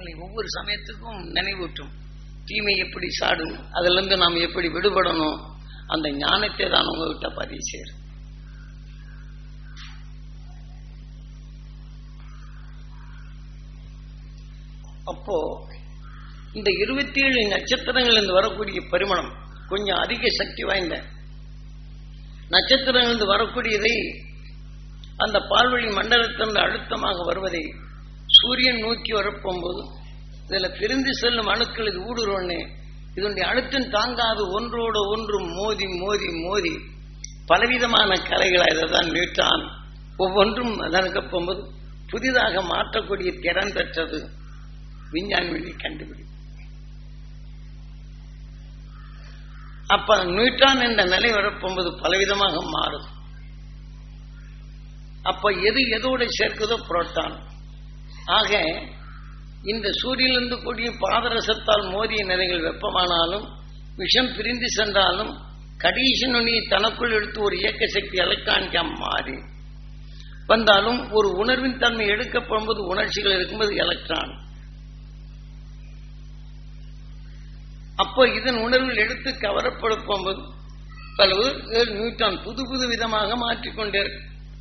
நம்மளை ஒவ்வொரு சமயத்துக்கும் நினைவூட்டும் தீமை எப்படி சாடும் அதுல இருந்து நாம் எப்படி விடுபடணும் அந்த ஞானத்தை தான் உங்ககிட்ட பதிவு செய்யறேன் அப்போ இந்த இருபத்தி ஏழு நட்சத்திரங்கள் இருந்து வரக்கூடிய பரிமளம் கொஞ்சம் அதிக சக்தி வாய்ந்த நட்சத்திரங்கள் இருந்து வரக்கூடியதை அந்த பால்வழி மண்டலத்திலிருந்து அழுத்தமாக வருவதை சூரியன் நோக்கி வரப்போகும்போது இதுல பிரிந்து செல்லும் அணுக்கள் இது ஊடுருவன்னு இதனுடைய அழுத்தம் தாங்காது ஒன்றோடு ஒன்று மோதி மோதி மோதி பலவிதமான கலைகளை இதை தான் நியூட்டான் ஒவ்வொன்றும் அதற்கு போகும்போது புதிதாக மாற்றக்கூடிய திறன் பெற்றது விஞ்ஞானி கண்டுபிடி அப்ப நியூட்டான் என்ற நிலை வரப்போகும்போது பலவிதமாக மாறும் அப்ப எது எதோட சேர்க்குதோ புரோட்டான் ஆக இந்த சூரியனிலிருந்து கூடிய பாதரசத்தால் மோதிய நிலைகள் வெப்பமானாலும் விஷம் பிரிந்து சென்றாலும் கடைசி நுனியை தனக்குள் எடுத்து ஒரு இயக்க சக்தி எலக்ட்ரானிக்கா மாறி வந்தாலும் ஒரு உணர்வின் தன்மை எடுக்கப்படும்போது உணர்ச்சிகள் இருக்கும்போது எலக்ட்ரான் அப்போ இதன் உணர்வில் எடுத்து கவரப்படும்போது பலவு நியூட்டான் புது புது விதமாக மாற்றிக்கொண்டே இருக்கு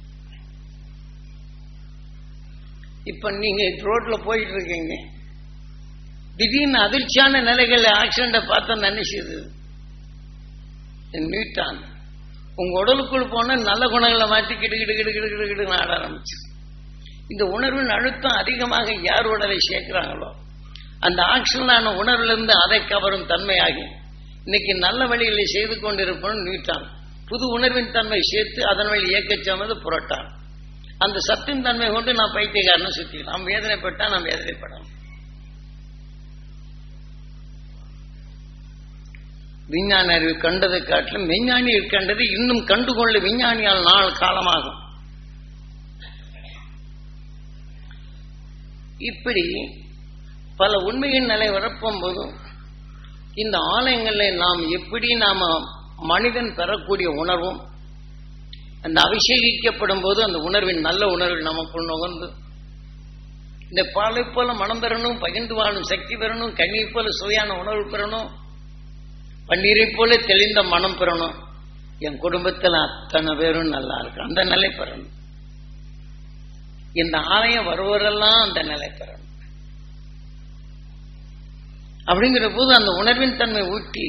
இப்ப நீங்க ரோட்ல போயிட்டு இருக்கீங்க திடீர்னு அதிர்ச்சியான நிலைகள் ஆக்சிடென்ட பார்த்தா நினைச்சது நியூட்டான் உங்க உடலுக்குள் போன நல்ல குணங்களை மாற்றி கிடு கிடு கிடு கிடு கிடு கிடு ஆட ஆரம்பிச்சு இந்த உணர்வின் அழுத்தம் அதிகமாக யார் உடலை சேர்க்கிறாங்களோ அந்த ஆக்சிடனான உணர்வுல இருந்து அதை கவரும் தன்மையாகி இன்னைக்கு நல்ல வழிகளை செய்து கொண்டிருப்போம் நியூட்டான் புது உணர்வின் தன்மை சேர்த்து அதன் வழி இயக்கச்சமது புரட்டான் அந்த சத்தின் தன்மை கொண்டு நான் பைத்தியக்காரன் சுத்திக்கலாம் நாம் வேதனைப்பட்டா நாம் வேதனைப்படணும் விஞ்ஞான அறிவு கண்டதை காட்டிலும் விஞ்ஞானிகள் கண்டது இன்னும் கண்டுகொள்ள விஞ்ஞானியால் நாள் காலமாகும் இப்படி பல உண்மையின் நிலை வரப்போகும்போதும் இந்த ஆலயங்களில் நாம் எப்படி நாம மனிதன் பெறக்கூடிய உணர்வும் அந்த அபிஷேகிக்கப்படும் போது அந்த உணர்வின் நல்ல உணர்வு நமக்குள் நுகர்ந்து இந்த பாலை போல மனம் பெறணும் பகிர்ந்து வாழும் சக்தி பெறணும் கண்ணீர் போல சுவையான உணர்வு பெறணும் பன்னீரை போல தெளிந்த மனம் பெறணும் என் குடும்பத்தில் அத்தனை பேரும் நல்லா இருக்கு அந்த நிலை பெறணும் இந்த ஆலயம் வருவரெல்லாம் அந்த நிலை பெறணும் அப்படிங்கிற போது அந்த உணர்வின் தன்மை ஊட்டி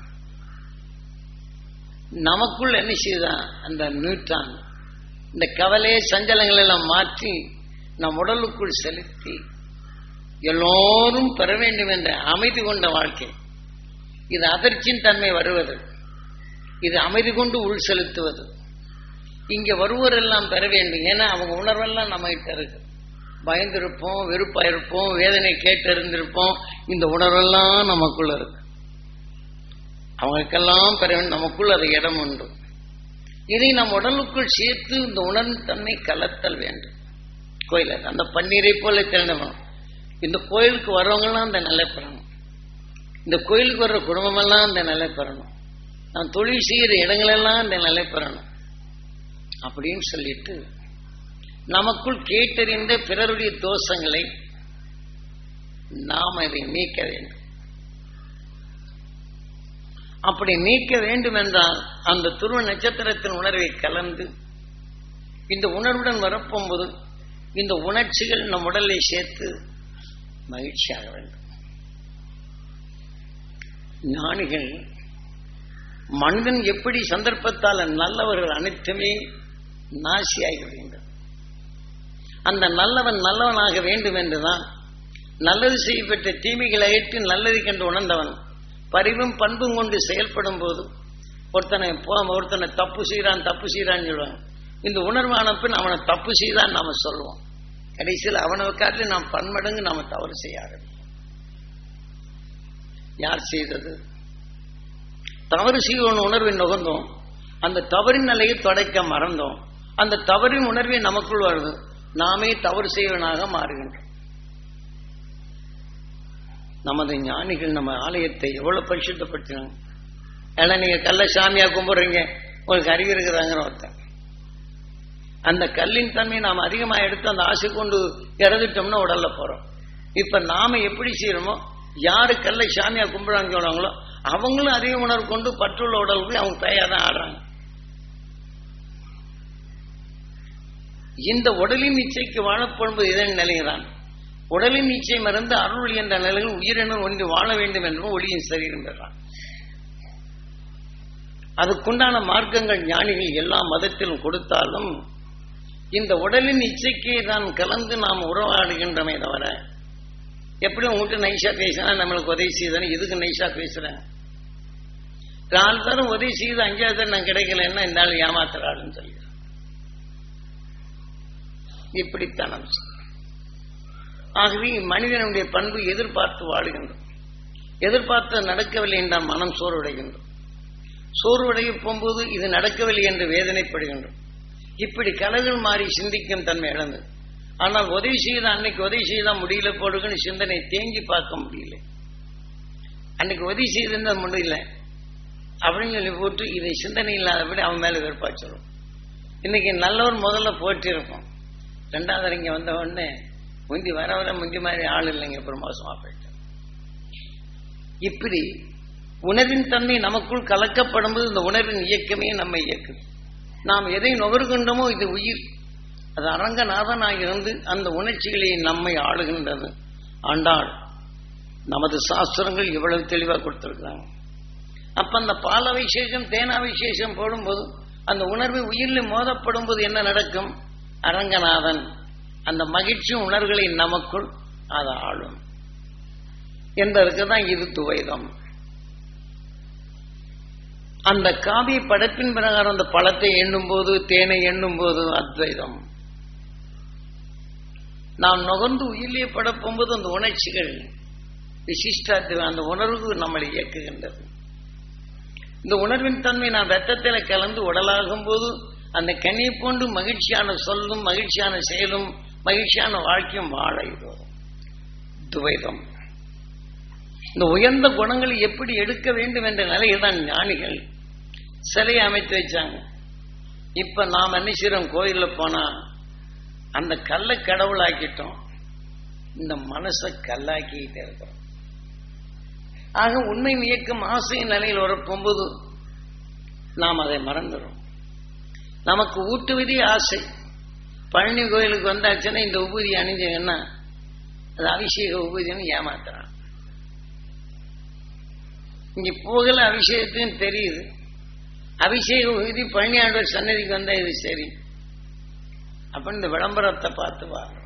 நமக்குள் என்ன செய்தான் அந்த நியூட்ரான் இந்த கவலை சஞ்சலங்கள் எல்லாம் மாற்றி நம் உடலுக்குள் செலுத்தி எல்லோரும் பெற வேண்டும் என்ற அமைதி கொண்ட வாழ்க்கை இது அதிர்ச்சியின் தன்மை வருவது இது அமைதி கொண்டு உள் செலுத்துவது இங்க வருவோரெல்லாம் பெற வேண்டும் ஏன்னா அவங்க உணர்வெல்லாம் நம்ம கிட்ட இருக்கு பயந்திருப்போம் வெறுப்பாயிருப்போம் வேதனை கேட்டிருந்திருப்போம் இந்த உணர்வெல்லாம் நமக்குள்ள இருக்கு அவங்களுக்கெல்லாம் பெற வேண்டும் நமக்குள் அது இடம் உண்டு இதை நம் உடலுக்குள் சேர்த்து இந்த உணர்வு தன்மை கலத்தல் வேண்டும் கோயில் அந்த பன்னீரை போல திறந்தவன் இந்த கோயிலுக்கு வர்றவங்கலாம் அந்த நிலை பெறணும் இந்த கோயிலுக்கு வர்ற குடும்பமெல்லாம் அந்த நிலை பெறணும் நான் தொழில் செய்கிற இடங்களெல்லாம் அந்த நிலை பெறணும் அப்படின்னு சொல்லிட்டு நமக்குள் கேட்டறிந்த பிறருடைய தோஷங்களை நாம் அதை நீக்க வேண்டும் அப்படி நீக்க வேண்டும் என்றால் அந்த துருவ நட்சத்திரத்தின் உணர்வை கலந்து இந்த உணர்வுடன் வரப்போகும்போது இந்த உணர்ச்சிகள் நம் உடலை சேர்த்து மகிழ்ச்சியாக வேண்டும் ஞானிகள் மனிதன் எப்படி சந்தர்ப்பத்தால் நல்லவர்கள் அனைத்துமே நாசியாகி விடுகின்றது அந்த நல்லவன் நல்லவனாக வேண்டும் என்றுதான் நல்லது செய்யப்பட்ட தீமைகளை ஏற்று நல்லது கண்டு உணர்ந்தவன் பரிவும் பண்பும் கொண்டு செயல்படும் போது ஒருத்தனை ஒருத்தனை தப்பு செய்கிறான் தப்பு செய்கிறான்னு சொல்லுவாங்க இந்த உணர்வான பின் அவனை தப்பு செய்தான் நாம சொல்லுவோம் கடைசியில் அவனை காட்டில் நாம் பன்மடங்கு நாம தவறு செய்யாது யார் செய்தது தவறு செய்வோம் உணர்வை நுகர்ந்தோம் அந்த தவறின் நிலையை தொடைக்க மறந்தோம் அந்த தவறின் உணர்வை நமக்குள் வருது நாமே தவறு செய்வனாக மாறுகின்றோம் நமது ஞானிகள் நம்ம ஆலயத்தை எவ்வளவு பரிசுத்தப்படுத்தினாங்க ஏன்னா நீங்க கல்ல சாமியா கும்பிடுறீங்க உங்களுக்கு அறிவு இருக்குதாங்கன்னு ஒருத்தன் அந்த கல்லின் தன்மை நாம் அதிகமாக எடுத்து அந்த ஆசை கொண்டு இறந்துட்டோம்னா உடல்ல போறோம் இப்ப நாம எப்படி செய்யறோமோ யாரு கல்ல சாமியா கும்பிடான்னு சொல்றாங்களோ அவங்களும் அதே உணர்வு கொண்டு பற்றுள்ள உடலுக்கு அவங்க தயாரா தான் ஆடுறாங்க இந்த உடலின் இச்சைக்கு வாழப்படுவது இதன் நிலைதான் உடலின் இச்சை மறந்து அருள் என்ற நிலையில் உயிரினம் ஒன்று வாழ வேண்டும் என்றும் ஒளியின் சரீரம் பெறான் அதுக்குண்டான மார்க்கங்கள் ஞானிகள் எல்லா மதத்திலும் கொடுத்தாலும் இந்த உடலின் இச்சைக்கே தான் கலந்து நாம் உறவாடுகின்றமே தவிர எப்படி உங்ககிட்ட நைஷா பேசினா நம்மளுக்கு உதவி செய்தானே எதுக்கு நைஷா பேசுறேன் நாலு தரம் உதவி செய்து அஞ்சாவது தரம் நான் கிடைக்கலன்னா இந்த ஆள் ஏமாத்துறாளுன்னு சொல்லி இப்படித்தான் அம்சம் ஆகவே மனிதனுடைய பண்பு எதிர்பார்த்து வாழுகின்றோம் எதிர்பார்த்து நடக்கவில்லை என்றால் மனம் சோர்வடைகின்றோம் சோர்வடைய போகும்போது இது நடக்கவில்லை என்று வேதனைப்படுகின்றோம் இப்படி கலர்கள் மாறி சிந்திக்கும் தன்மை இழந்தது ஆனால் உதவி செய்த அன்னைக்கு உதவி செய்தா முடியல போடுங்கன்னு சிந்தனை தேங்கி பார்க்க முடியல அன்னைக்கு உதவி செய்திருந்தா முடியல அப்படின்னு சொல்லி போட்டு இதை சிந்தனை இல்லாதபடி அவன் மேல வெறுப்பாச்சிடும் இன்னைக்கு நல்லவர் முதல்ல போட்டு இருப்போம் ரெண்டாவது இங்க வந்த உடனே முந்தி வர வர முந்தி மாதிரி ஆள் இல்லைங்க அப்புறம் மோசமா போயிட்டு இப்படி உணர்வின் தன்மை நமக்குள் கலக்கப்படும்போது இந்த உணர்வின் இயக்கமே நம்மை இயக்குது நாம் எதை நுகர்கின்றோமோ இது உயிர் அது அரங்கநாதனாக இருந்து அந்த உணர்ச்சிகளை நம்மை ஆளுகின்றது ஆண்டாள் நமது சாஸ்திரங்கள் இவ்வளவு தெளிவாக கொடுத்திருக்கிறாங்க அப்ப அந்த பால் அபிஷேகம் தேனாபிஷேகம் போடும்போது அந்த உணர்வு உயிரில் மோதப்படும் போது என்ன நடக்கும் அரங்கநாதன் அந்த மகிழ்ச்சி உணர்வுகளை நமக்குள் அது ஆளும் என்பதற்கு தான் இது துவைதம் அந்த காவிய படைப்பின் பிரகாரம் அந்த பழத்தை எண்ணும் போது தேனை எண்ணும் போது அத்வைதம் நாம் நுகர்ந்து உயிரிலே படப்போகும்போது அந்த உணர்ச்சிகள் விசிஷ்டாத்வை அந்த உணர்வு நம்மளை இயக்குகின்றது இந்த உணர்வின் தன்மை நான் ரத்தத்தில் கலந்து உடலாகும் போது அந்த கனியை போன்று மகிழ்ச்சியான சொல்லும் மகிழ்ச்சியான செயலும் மகிழ்ச்சியான வாழ்க்கையும் வாழ இது துவைதம் இந்த உயர்ந்த குணங்களை எப்படி எடுக்க வேண்டும் என்ற நிலையில் தான் ஞானிகள் சிலையை அமைத்து வச்சாங்க இப்ப நாம் என்ன செய்யறோம் கோயில்ல போனா அந்த கல்லை கடவுளாக்கிட்டோம் இந்த மனசை கல்லாக்கிட்டே இருக்கிறோம் ஆக உண்மை இயக்கம் ஆசையின் நிலையில் வரப்போகும்போது நாம் அதை மறந்துடும் நமக்கு ஊட்டுவதே ஆசை பழனி கோயிலுக்கு வந்தாச்சுன்னா இந்த உபூதி அணிஞ்சங்கன்னா அது அபிஷேக உபூதின்னு ஏமாத்துறான் இங்க போகல அபிஷேகத்தையும் தெரியுது அபிஷேக உறுதி பழனி ஆண்டவர் சன்னதிக்கு வந்தா இது சரி அப்ப இந்த விளம்பரத்தை பார்த்து வாங்குறோம்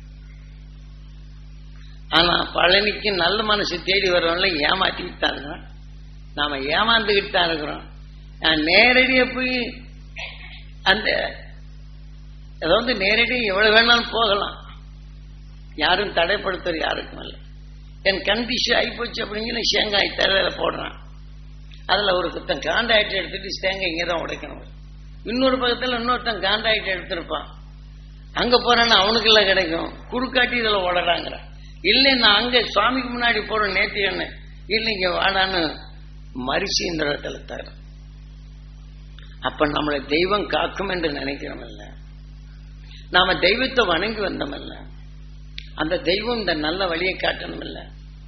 ஆனா பழனிக்கு நல்ல மனசு தேடி வர்றவங்கள ஏமாத்திக்கிட்டு தான் இருக்கிறோம் நாம ஏமாந்துக்கிட்டு தான் இருக்கிறோம் நான் நேரடியா போய் அந்த அதாவது நேரடியாக எவ்வளவு வேணாலும் போகலாம் யாரும் தடைப்படுத்துறது யாருக்கும் இல்லை என் கண் திசு ஆகிப்போச்சு அப்படின்னு தேங்காய் தரையில போடுறான் அதுல ஒரு குத்தம் காண்டாயிட்டு எடுத்துட்டு தேங்காய் இங்கே தான் உடைக்கணும் இன்னொரு பக்கத்துல இன்னொருத்தன் காண்டாயிட்டு எடுத்திருப்பான் அங்க போறான்னா அவனுக்கு எல்லாம் கிடைக்கும் குறுக்காட்டி இதுல ஓடறாங்கிற இல்லை நான் அங்க சுவாமிக்கு முன்னாடி போறோம் நேத்தி என்ன இல்லைங்க வாடான்னு மரிசின்ற இடத்துல தர அப்ப நம்மளை தெய்வம் காக்கும் என்று நினைக்கிறோம் இல்ல நாம தெய்வத்தை வணங்கி வந்தோம் இல்ல அந்த தெய்வம் இந்த நல்ல வழியை காட்டணும் இல்ல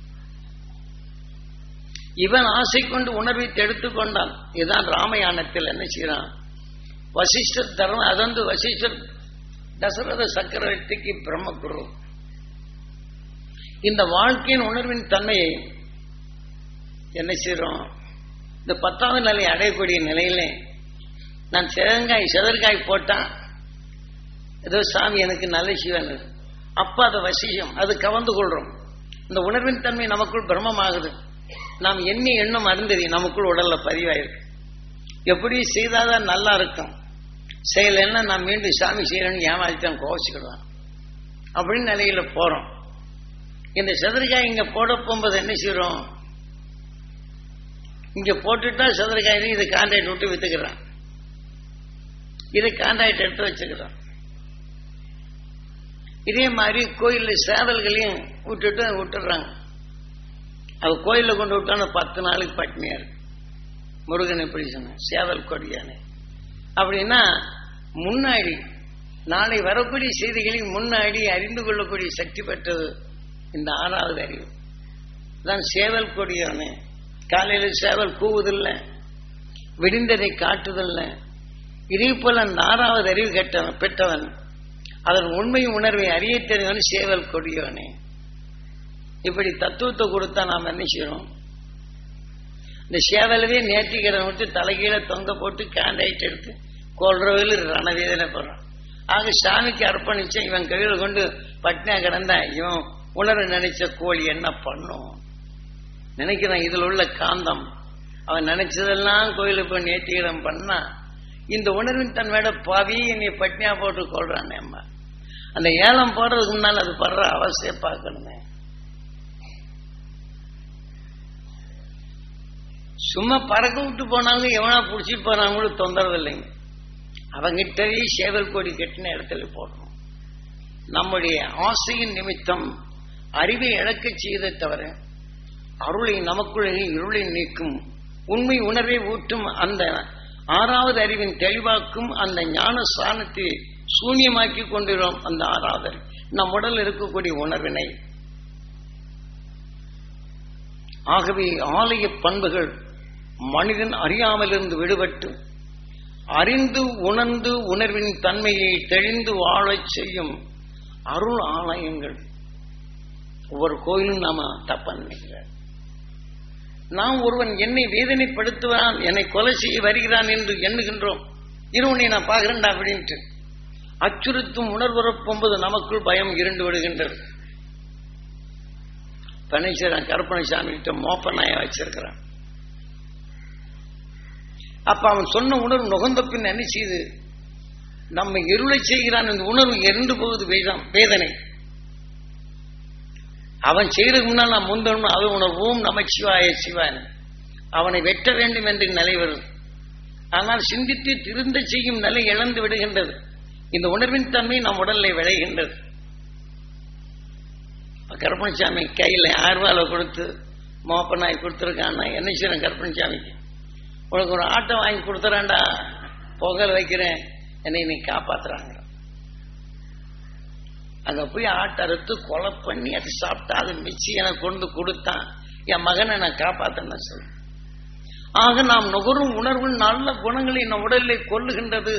இவன் ஆசை கொண்டு உணர்வை எடுத்துக் கொண்டான் இதுதான் ராமயானத்தில் என்ன செய்யறான் வசிஷ்டர் தரம் அது வந்து வசிஷ்டர் தசரத சக்கரவர்த்திக்கு பிரம்மகுரு இந்த வாழ்க்கையின் உணர்வின் தன்மையை என்ன செய்யறோம் இந்த பத்தாவது நிலை அடையக்கூடிய நிலையிலே நான் செதங்காய் செதற்காய் போட்டான் ஏதோ சாமி எனக்கு நல்ல சிவன் அப்ப அதை வசியம் அது கவர்ந்து கொள்றோம் இந்த உணர்வின் தன்மை நமக்குள் பிரம்மமாகுது நாம் எண்ணி எண்ணம் அருந்ததி நமக்குள் உடல்ல பதிவாயிருக்கு எப்படி செய்தாதான் நல்லா இருக்கும் செயல் என்ன நான் மீண்டும் சாமி செய்யறேன்னு ஏமாத்திட்டான் கோவிச்சுக்கிடுவான் அப்படின்னு நிலையில போறோம் இந்த செதற்காய் இங்க போட போகும்போது என்ன செய்யறோம் இங்க போட்டுட்டா செதற்காய் இது கான்ட்ராக்ட் விட்டு வித்துக்கிறான் இதை கான்ட்ராக்ட் எடுத்து வச்சுக்கிறான் இதே மாதிரி கோயில்ல சேவல்களையும் விட்டுட்டு விட்டுடுறாங்க அவ கோயில்ல கொண்டு விட்டான பத்து நாளுக்கு பட்டினியா இருக்கு முருகன் எப்படி சொன்ன சேவல் கொடியானே அப்படின்னா முன்னாடி நாளை வரக்கூடிய செய்திகளை முன்னாடி அறிந்து கொள்ளக்கூடிய சக்தி பெற்றது இந்த ஆறாவது அறிவு தான் சேவல் கொடியானே காலையில சேவல் கூவுதில்லை விடிந்ததை காட்டுதல்ல இதே போல அந்த ஆறாவது அறிவு கேட்டவன் பெற்றவன் அதன் உண்மை உணர்வை அறிய தெரிந்தவன் சேவல் கொடியவனே இப்படி தத்துவத்தை கொடுத்தா நாம் என்ன செய்யணும் இந்த சேவலவே நேர்த்திக்கிறவன் விட்டு தலைகீழ தொங்க போட்டு காண்டாயிட்டு எடுத்து கொள்றவையில் ரணவேதனை போடுறான் ஆக சாமிக்கு அர்ப்பணிச்ச இவன் கையில கொண்டு பட்னியா கிடந்தா இவன் உணர நினைச்ச கோழி என்ன பண்ணும் நினைக்கிறான் இதுல உள்ள காந்தம் அவன் நினைச்சதெல்லாம் கோயிலுக்கு போய் நேர்த்திகரம் பண்ணா இந்த உணர்வின் தன்மையோட பாவி என்னை பட்னியா போட்டு கொள்றானே அம்மா அந்த ஏலம் போடுறதுக்கு முன்னால் அது படுற அவசியம் பார்க்கணுமே சும்மா பறக்க விட்டு போனாலும் எவனா புடிச்சு போனாங்களும் தொந்தரவு இல்லைங்க அவங்கிட்டவே சேவல் கொடி கட்டின இடத்துல போடணும் நம்முடைய ஆசையின் நிமித்தம் அறிவை இழக்கச் செய்ததை தவிர அருளை நமக்குள்ளே இருளை நீக்கும் உண்மை உணர்வை ஊட்டும் அந்த ஆறாவது அறிவின் தெளிவாக்கும் அந்த ஞான சாணத்தை சூன்யமாக்கி கொண்டிருக்கிறோம் அந்த ஆறாவது அறிவு நம் உடல் இருக்கக்கூடிய உணர்வினை ஆகவே ஆலய பண்புகள் மனிதன் அறியாமலிருந்து விடுபட்டு அறிந்து உணர்ந்து உணர்வின் தன்மையை தெளிந்து வாழச் செய்யும் அருள் ஆலயங்கள் ஒவ்வொரு கோயிலும் நாம தப்பா நினைக்கிறார் நாம் ஒருவன் என்னை வேதனைப்படுத்துவான் என்னை கொலை செய்ய வருகிறான் என்று எண்ணுகின்றோம் இருவனை நான் பார்க்கிறேன்டா அப்படின்ட்டு அச்சுறுத்தும் உணர்வுறப்போம்போது நமக்குள் பயம் இருண்டு விடுகின்றது பனீஸ்வரன் கருப்பணசாமி கிட்ட மோப்ப நாய வச்சிருக்கிறான் அப்ப அவன் சொன்ன உணர்வு நுகர்ந்த பின் என்ன செய்து நம்ம இருளை செய்கிறான் இந்த உணர்வு எரிந்து போகுது வேதம் வேதனை அவன் செய்யறதுக்கு முன்னால் நான் முந்தணும் அது உணர்வோம் நமச்சிவாய சிவான் அவனை வெட்ட வேண்டும் என்று நிலை வரும் ஆனால் சிந்தித்து திருந்த செய்யும் நிலை இழந்து விடுகின்றது இந்த உணர்வின் தன்மை நம் உடலில் விளைகின்றது கருப்பணசாமி கையில் ஆயிரம் ரூபாயில் கொடுத்து மோப்பனாய் கொடுத்துருக்கான்னா என்ன செய்யறேன் கருப்பணசாமிக்கு உனக்கு ஒரு ஆட்டை வாங்கி கொடுத்துறான்டா புகழ் வைக்கிறேன் என்னை நீ காப்பாத்துறாங்க அங்க போய் ஆட்டை அறுத்து கொலை பண்ணி அதை சாப்பிட்டா அது மிச்சி எனக்கு கொண்டு கொடுத்தான் என் மகனை நான் காப்பாத்தன சொல்ல ஆக நாம் நுகரும் உணர்வு நல்ல குணங்களை நம் உடலில் கொல்லுகின்றது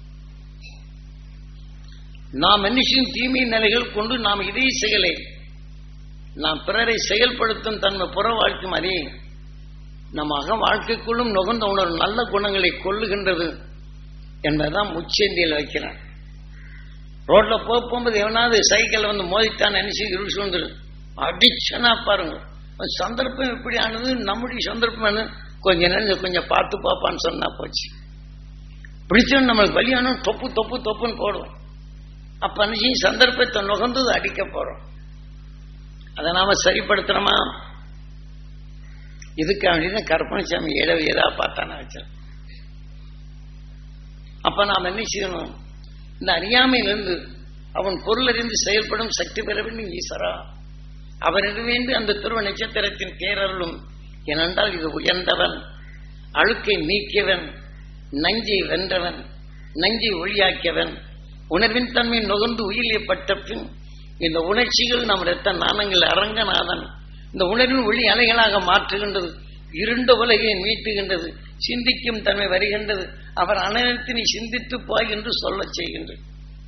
நாம் மனுஷன் தீமை நிலைகள் கொண்டு நாம் இதே செயலை நாம் பிறரை செயல்படுத்தும் தன்மை புற வாழ்க்கும் அதே நம் அக வாழ்க்கைக்குள்ளும் நுகர்ந்த உணர்வு நல்ல குணங்களை கொல்லுகின்றது என்பதுதான் முச்சேந்தியில் வைக்கிறான் ரோட்ல போக போகும்போது எவனாவது சைக்கிள் வந்து மோதித்தான் நினைச்சு இருள் சூழ்ந்துரு அடிச்சனா பாருங்க சந்தர்ப்பம் எப்படி ஆனது நம்முடைய சந்தர்ப்பம் கொஞ்ச நேரம் கொஞ்சம் பார்த்து பார்ப்பான்னு சொன்னா போச்சு பிடிச்சோன்னு நம்மளுக்கு வழியானும் தொப்பு தொப்பு தொப்புன்னு போடுவோம் அப்ப அன்னைக்கு சந்தர்ப்பத்தை நுகர்ந்து அடிக்க போறோம் அதை நாம சரிப்படுத்துறோமா இதுக்கு அப்படின்னு கற்பனைசாமி ஏதோ ஏதா பார்த்தானே வச்சிருக்கோம் அப்ப நாம் என்ன செய்யணும் இந்த அறியாமையிலிருந்து அவன் பொருள் அறிந்து செயல்படும் சக்தி பெற வேண்டும் ஈஸ்வரா அவனிடவேண்டு அந்த துருவ நட்சத்திரத்தின் பேரருளும் ஏனென்றால் இது உயர்ந்தவன் அழுக்கை நீக்கியவன் நஞ்சை வென்றவன் நஞ்சை ஒளியாக்கியவன் உணர்வின் தன்மை நுகர்ந்து உயிரியப்பட்ட பின் இந்த உணர்ச்சிகள் நம் ரத்த நாணங்கள் அரங்கநாதன் இந்த உணர்வின் ஒளி அலைகளாக மாற்றுகின்றது இருண்ட உலகை மீட்டுகின்றது சிந்திக்கும் தன்மை வருகின்றது அவர் அனைத்து நீ சிந்தித்து போய் என்று சொல்ல செய்கின்றது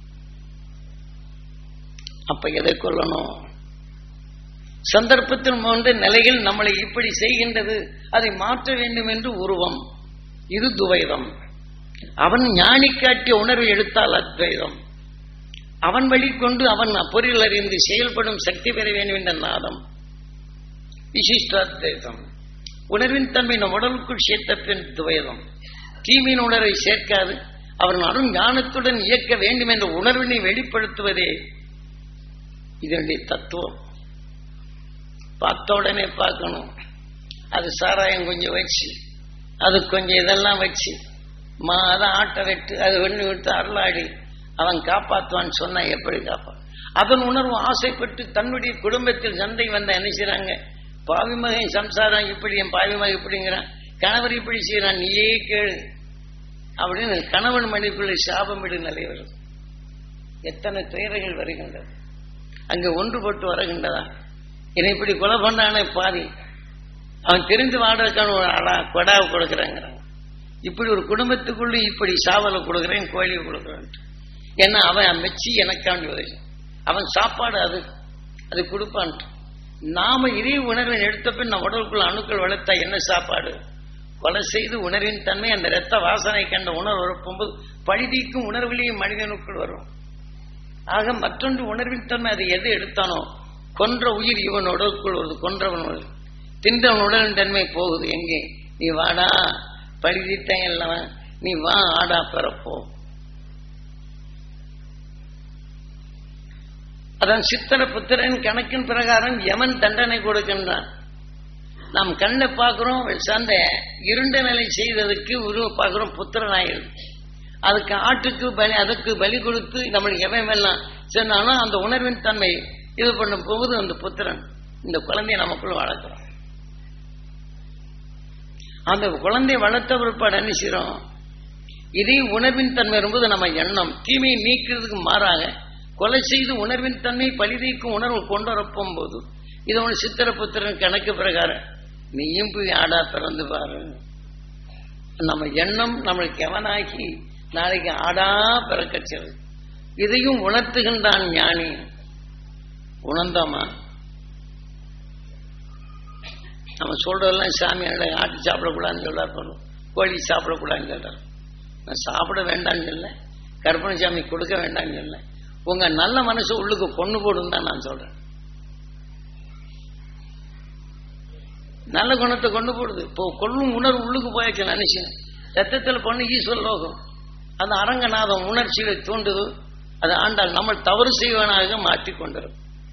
அப்ப எதை கொள்ளணும் சந்தர்ப்பத்தில் போன்ற நிலைகள் நம்மளை இப்படி செய்கின்றது அதை மாற்ற வேண்டும் என்று உருவம் இது துவைதம் அவன் ஞானி காட்டிய உணர்வை எடுத்தால் அத்வைதம் அவன் வழி கொண்டு அவன் பொருள் அறிந்து செயல்படும் சக்தி பெற வேண்டும் என்ற நாதம் விசிஷ்டாத்வைதம் உணர்வின் தன்மை நம் உடலுக்குள் சேர்த்த பின் துவைதம் தீமையின் உணர்வை சேர்க்காது அவன் அருண் ஞானத்துடன் இயக்க வேண்டும் என்ற உணர்வினை வெளிப்படுத்துவதே இதனுடைய தத்துவம் பார்த்த உடனே பார்க்கணும் அது சாராயம் கொஞ்சம் வச்சு அது கொஞ்சம் இதெல்லாம் வச்சு மா அதை ஆட்டை வெட்டு அது வெண்ணு விட்டு அருளாடி அவன் காப்பாற்றுவான்னு சொன்னா எப்படி காப்பா அதன் உணர்வு ஆசைப்பட்டு தன்னுடைய குடும்பத்தில் சண்டை வந்த என்ன செய்றாங்க பாவி மகன் சம்சாரம் இப்படி என் பாவி மகன் இப்படிங்கிறான் கணவர் இப்படி செய்யறான் நீயே கேளு அப்படின்னு கணவன் மணிக்குள்ள சாபமிடு நிலை வருது எத்தனை துயரங்கள் வருகின்றது அங்கே ஒன்றுபட்டு வருகின்றதா என்னை இப்படி கொலை பண்ணானே பாதி அவன் தெரிந்து வாடுறதுக்கான ஒரு அடா கொடாவை கொடுக்குறேங்கிறான் இப்படி ஒரு குடும்பத்துக்குள்ள இப்படி சாவலை கொடுக்குறேன் கோழியை கொடுக்குறேன் ஏன்னா அவன் மெச்சி எனக்காண்டி உதவி அவன் சாப்பாடு அது அது கொடுப்பான்ட்டு நாம இதே உணர்வை எடுத்த பின் நம்ம உடலுக்குள்ள அணுக்கள் வளர்த்தா என்ன சாப்பாடு கொலை செய்து உணர்வின் தன்மை அந்த இரத்த வாசனை கண்ட உணர்வு வரப்போகும்போது பழிதீக்கும் உணர்விலேயும் மனிதனுக்குள் வரும் ஆக மற்றொன்று உணர்வின் தன்மை அதை எது எடுத்தானோ கொன்ற உயிர் இவன் உடலுக்குள் வருது கொன்றவன் உடல் தின்றவன் உடலின் தன்மை போகுது எங்கே நீ வாடா பழிதீத்தன் இல்லவன் நீ வா ஆடா பிறப்போ அதான் சித்திர புத்திரன் கணக்கின் பிரகாரம் யமன் தண்டனை கொடுக்கின்றான் நாம் கண்ணை பார்க்கிறோம் சார்ந்த இருண்ட நிலை செய்ததுக்கு உருவ பார்க்கிறோம் புத்திரனாயிருது அதுக்கு ஆட்டுக்கு பலி அதுக்கு பலி கொடுத்து நம்மளுக்கு எவன் எல்லாம் சொன்னாலும் அந்த உணர்வின் தன்மை இது பண்ணும் போது அந்த புத்திரன் இந்த குழந்தைய நமக்குள்ள வளர்க்கிறோம் அந்த குழந்தையை வளர்த்த பிற்பாடு என்ன செய்யறோம் இதே உணர்வின் தன்மை வரும்போது நம்ம எண்ணம் தீமையை நீக்கிறதுக்கு மாறாக கொலை செய்து உணர்வின் தன்மை பழிதைக்கும் உணர்வு கொண்டு வரப்போம் போது இது ஒன்று சித்திர புத்திரன் கணக்கு பிரகாரம் நீயும் போய் ஆடா பிறந்து பாரு நம்ம எண்ணம் நம்மளுக்கு எவனாகி நாளைக்கு ஆடா பிறக்கச்சது இதையும் உணர்த்துகின்றான் ஞானி உணர்ந்தோமா நம்ம சொல்றதெல்லாம் சாமி ஆட்டு சாப்பிடக்கூடாதுன்னு சொல்றாரு பண்ணும் கோழி சாப்பிடக்கூடாதுன்னு சொல்றாரு நான் சாப்பிட வேண்டாம்னு சொல்ல கற்பனை சாமி கொடுக்க வேண்டாம்னு சொல்ல உங்க நல்ல மனசு உள்ளுக்கு பொண்ணு போடும் தான் நான் சொல்றேன் நல்ல குணத்தை கொண்டு போடுது இப்போ கொள்ளும் உணர்வு உள்ளுக்கு போயாச்சு நினைச்சு ரத்தத்தில் பொண்ணு ஈஸ்வர லோகம் அந்த அரங்கநாதம் உணர்ச்சிகளை தூண்டுது அது ஆண்டால் நம்ம தவறு செய்வனாக மாற்றி கொண்டிரும்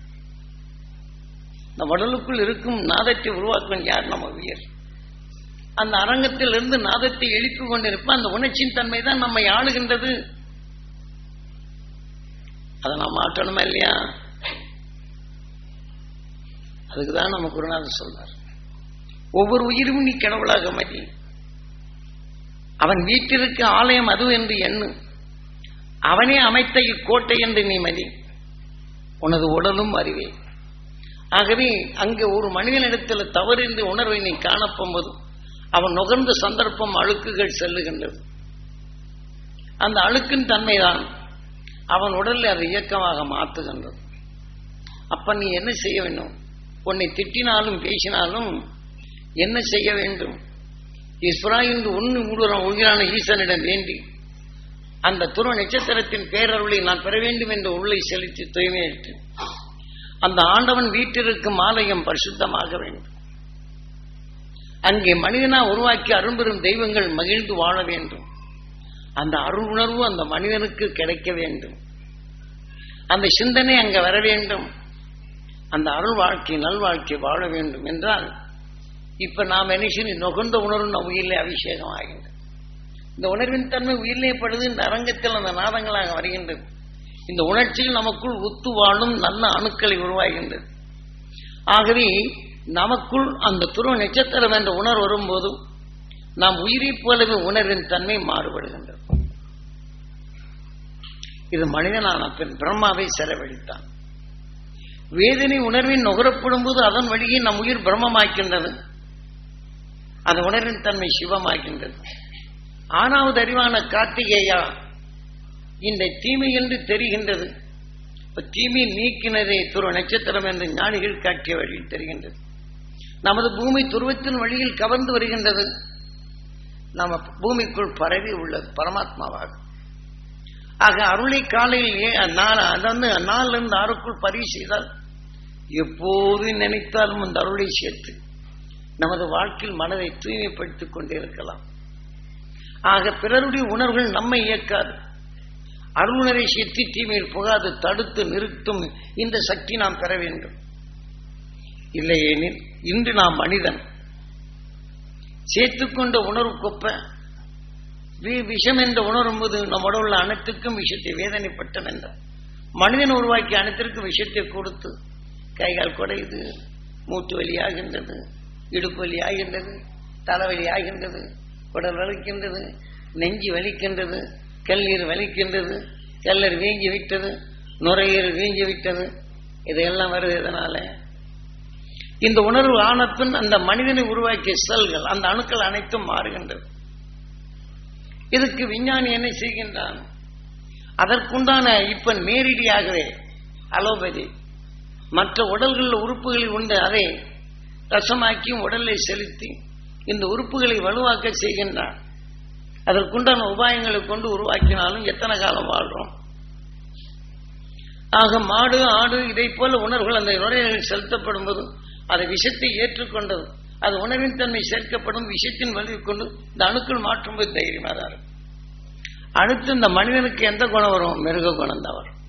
இந்த உடலுக்குள் இருக்கும் நாதத்தை உருவாக்கும் யார் நம்ம உயர் அந்த அரங்கத்தில் இருந்து நாதத்தை எழுப்பி கொண்டிருப்ப அந்த உணர்ச்சியின் தன்மை தான் நம்மை ஆளுகின்றது அதை நாம் மாற்றணுமா இல்லையா அதுக்குதான் நம்ம குருநாதர் சொல்றார் ஒவ்வொரு உயிரும் நீ கடவுளாக மதி அவன் வீட்டிற்கு ஆலயம் அது என்று எண்ணு அவனே அமைத்த இக்கோட்டை என்று நீ மதி உனது உடலும் அறிவே ஆகவே அங்கே ஒரு மனிதனிடத்தில் தவறிந்து உணர்வை நீ காணப்போம்போது அவன் நுகர்ந்த சந்தர்ப்பம் அழுக்குகள் செல்லுகின்றது அந்த அழுக்கின் தன்மைதான் அவன் உடலில் அதை இயக்கமாக மாற்றுகின்றது அப்ப நீ என்ன செய்ய வேண்டும் உன்னை திட்டினாலும் பேசினாலும் என்ன செய்ய வேண்டும் ஈஸ்வரா என்று ஒன்று முழுவதும் உயிரான ஈசனிடம் வேண்டி அந்த துருவ நட்சத்திரத்தின் பேரருளை நான் பெற வேண்டும் என்று உள்ளே செலுத்தி தூய்மையிட்டு அந்த ஆண்டவன் வீட்டிற்கும் ஆலயம் பரிசுத்தமாக வேண்டும் அங்கே மனிதனா உருவாக்கி அரும்பெரும் தெய்வங்கள் மகிழ்ந்து வாழ வேண்டும் அந்த அருள் உணர்வு அந்த மனிதனுக்கு கிடைக்க வேண்டும் அந்த சிந்தனை அங்க வர வேண்டும் அந்த அருள் வாழ்க்கை நல்வாழ்க்கை வாழ வேண்டும் என்றால் இப்ப நாம் என்ன செய்ய நுகர்ந்த உணர்வு நம் உயிரிலே அபிஷேகம் ஆகின்றது இந்த உணர்வின் தன்மை உயிரிலே படுது இந்த அரங்கத்தில் அந்த நாதங்களாக வருகின்றது இந்த உணர்ச்சியில் நமக்குள் ஒத்து வாழும் நல்ல அணுக்களை உருவாகின்றது ஆகவே நமக்குள் அந்த துருவ நட்சத்திரம் என்ற உணர்வு வரும்போது நாம் உயிரை போலவே உணர்வின் தன்மை மாறுபடுகின்றது இது மனிதனான பின் பிரம்மாவை செலவழித்தான் வேதனை உணர்வின் நுகரப்படும் போது அதன் வழியே நம் உயிர் பிரம்மமாக்கின்றது அந்த உணர்வின் தன்மை சிவமாக்கின்றது ஆறாவது அறிவான கார்த்திகேயா இந்த தீமை என்று தெரிகின்றது தீமையை நீக்கினதே துருவ நட்சத்திரம் என்று ஞானிகள் காட்டிய வழியில் தெரிகின்றது நமது பூமி துருவத்தின் வழியில் கவர்ந்து வருகின்றது நம்ம பூமிக்குள் பரவி உள்ளது பரமாத்மாவாக ஆக அருளை காலையில் அதாவது நாளில் இருந்து ஆறுக்குள் பதிவு செய்தால் எப்போது நினைத்தாலும் அந்த அருளை சேர்த்து நமது வாழ்க்கையில் மனதை தூய்மைப்படுத்திக் கொண்டே இருக்கலாம் ஆக பிறருடைய உணர்வுகள் நம்மை இயக்காது அருளுணரை சேர்த்து தீமையில் புகாது தடுத்து நிறுத்தும் இந்த சக்தி நாம் பெற வேண்டும் இல்லையெனில் இன்று நாம் மனிதன் சேர்த்துக்கொண்ட உணர்வு கொப்ப விஷம் என்று உணரும் போது நம் உடவுள்ள அனைத்துக்கும் விஷயத்தை வேதனைப்பட்டன் என்றார் மனிதன் உருவாக்கி அனைத்திற்கும் விஷயத்தை கொடுத்து கைகால் குடையுது மூட்டு வலி ஆகின்றது இடுப்பு வலி ஆகின்றது தலைவலி ஆகின்றது உடல் வலிக்கின்றது நெஞ்சு வலிக்கின்றது கல்லீர் வலிக்கின்றது கல்லர் வீங்கி விட்டது நுரையீரல் வீங்கி விட்டது இதையெல்லாம் வருது எதனால இந்த உணர்வு ஆனப்பின் அந்த மனிதனை உருவாக்கிய செல்கள் அந்த அணுக்கள் அனைத்தும் மாறுகின்றது இதுக்கு விஞ்ஞானி என்ன செய்கின்றான் அதற்குண்டான இப்ப நேரடியாகவே அலோபதி மற்ற உடல்களில் உறுப்புகளில் உண்டு அதை ரசமாக்கி உடலை செலுத்தி இந்த உறுப்புகளை வலுவாக்க செய்கின்றான் அதற்குண்டான உபாயங்களை கொண்டு உருவாக்கினாலும் எத்தனை காலம் வாழ்றோம் ஆக மாடு ஆடு இதை போல உணர்வுகள் அந்த நுரையீரலில் செலுத்தப்படும் போது அதை விஷத்தை ஏற்றுக்கொண்டது அது உணர்வின் தன்மை சேர்க்கப்படும் விஷத்தின் வலிவு கொண்டு இந்த அணுக்கள் மாற்றும்போது தைரியமாக தான் இருக்கும் அடுத்து இந்த மனிதனுக்கு எந்த குணம் வரும் மிருக குணம் தான் வரும்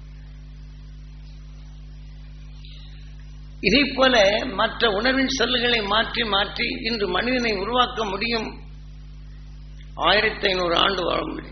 இதே போல மற்ற உணர்வின் செல்லுகளை மாற்றி மாற்றி இன்று மனிதனை உருவாக்க முடியும் ஆயிரத்தி ஐநூறு ஆண்டு வாழ முடியும்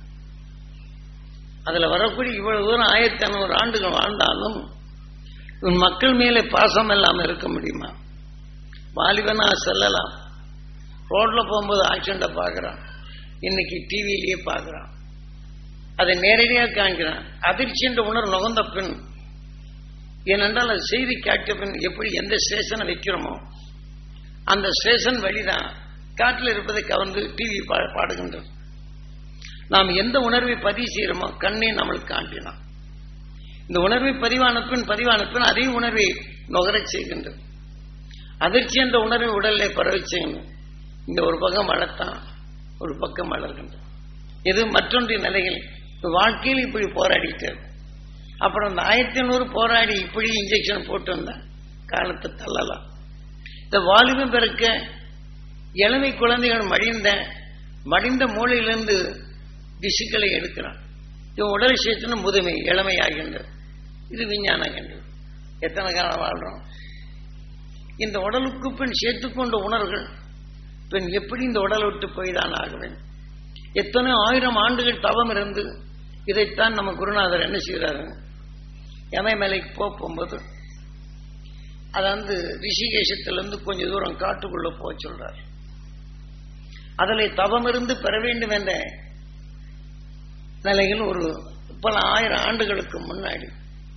அதுல வரக்கூடிய இவ்வளவு தூரம் ஆயிரத்தி ஐநூறு ஆண்டுகள் வாழ்ந்தாலும் இவன் மக்கள் மேலே பாசம் இல்லாம இருக்க முடியுமா வாலிபனா செல்லலாம் ரோட்ல போகும்போது ஆக்சிடென்ட பார்க்கறான் இன்னைக்கு டிவியிலேயே பார்க்கறான் அதை நேரடியாக காண்கிறான் அதிர்ச்சி என்ற உணர்வு நுகர்ந்த பின் ஏனென்றால் அது செய்தி கேட்ட பின் எப்படி எந்த ஸ்டேஷனை வைக்கிறோமோ அந்த ஸ்டேஷன் வழிதான் காட்டில் இருப்பதை கவர்ந்து டிவி பாடுகின்றது நாம் எந்த உணர்வை பதிவு செய்கிறோமோ கண்ணே நம்மளுக்கு காட்டினான் இந்த உணர்வை பதிவான பின் பதிவான பின் அதே உணர்வை நுகரச் செய்கின்றது அதிர்ச்சி என்ற உணர்வை உடலிலே பரவ செய்யணும் இந்த ஒரு பக்கம் வளர்த்தான் ஒரு பக்கம் வளர்கின்றது இது மற்றொன்றின் நிலைகள் வாழ்க்கையில் இப்படி போராடிட்டு அப்புறம் இந்த ஆயிரத்தி ஐநூறு போராடி இப்படி இன்ஜெக்ஷன் போட்டு வந்தா காலத்தை தள்ளலாம் இந்த வாலிபம் பிறக்க இளமை குழந்தைகள் மடிந்த மடிந்த மூளையிலிருந்து திசுக்களை எடுக்கிறான் இவன் உடல் சேர்த்துன்னு முதுமை இளமை ஆகின்றது இது விஞ்ஞான கண்டு எத்தனை காலம் வாழ்றோம் இந்த உடலுக்கு பின் சேர்த்துக்கொண்ட உணர்வுகள் பின் எப்படி இந்த உடலை விட்டு போய்தான் ஆக வேண்டும் எத்தனை ஆயிரம் ஆண்டுகள் தவம் இருந்து இதைத்தான் நம்ம குருநாதர் என்ன செய்கிறாரு யமமலைக்கு போகும்போது அது வந்து ரிஷிகேஷத்திலிருந்து கொஞ்சம் தூரம் காட்டுக்குள்ள போக சொல்றார் அதில் தவம் இருந்து பெற வேண்டும் என்ற நிலையில் ஒரு பல ஆயிரம் ஆண்டுகளுக்கு முன்னாடி